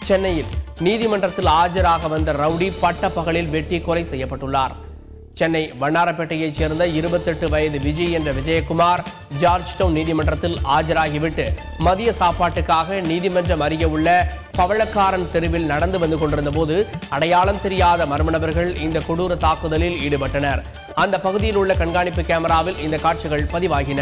சென்னையில் நீதிமன்றத்தில் ஆஜராக வந்த ரவுடி பட்ட பகலில் வெட்டி கொலை செய்யப்பட்டுள்ளார் சென்னை வண்ணாரப்பேட்டையைச் சேர்ந்த இருபத்தெட்டு வயது விஜய் என்ற விஜயகுமார் ஜார்ஜ் டவுன் நீதிமன்றத்தில் ஆஜராகிவிட்டு மதிய சாப்பாட்டுக்காக நீதிமன்றம் அருகே உள்ள பவளக்காரன் தெருவில் நடந்து வந்து கொண்டிருந்த போது அடையாளம் தெரியாத மர்ம நபர்கள் இந்த கொடூர தாக்குதலில் ஈடுபட்டனர் அந்த பகுதியில் உள்ள கண்காணிப்பு கேமராவில் இந்த காட்சிகள் பதிவாகின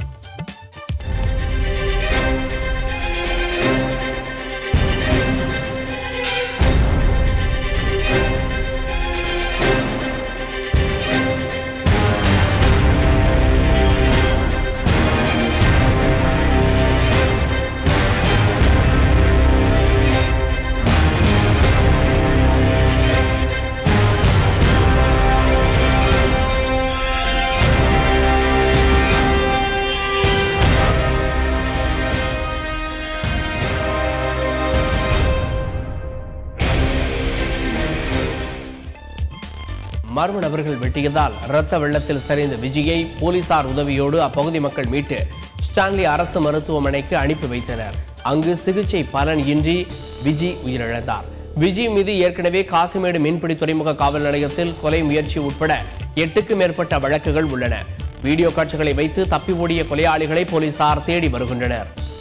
மர்ம நபர்கள் வெட்டியதால் இரத்த வெள்ளத்தில் சரிந்த விஜயை போலீசார் உதவியோடு அப்பகுதி மக்கள் மீட்டு ஸ்டான்லி அரசு மருத்துவமனைக்கு அனுப்பி வைத்தனர் அங்கு சிகிச்சை பலன் இன்றி விஜி உயிரிழந்தார் விஜய் மீது ஏற்கனவே காசிமேடு மீன்பிடி துறைமுக காவல் நிலையத்தில் கொலை முயற்சி உட்பட எட்டுக்கும் மேற்பட்ட வழக்குகள் உள்ளன வீடியோ காட்சிகளை வைத்து தப்பி ஓடிய கொலையாளிகளை போலீசார் தேடி வருகின்றனர்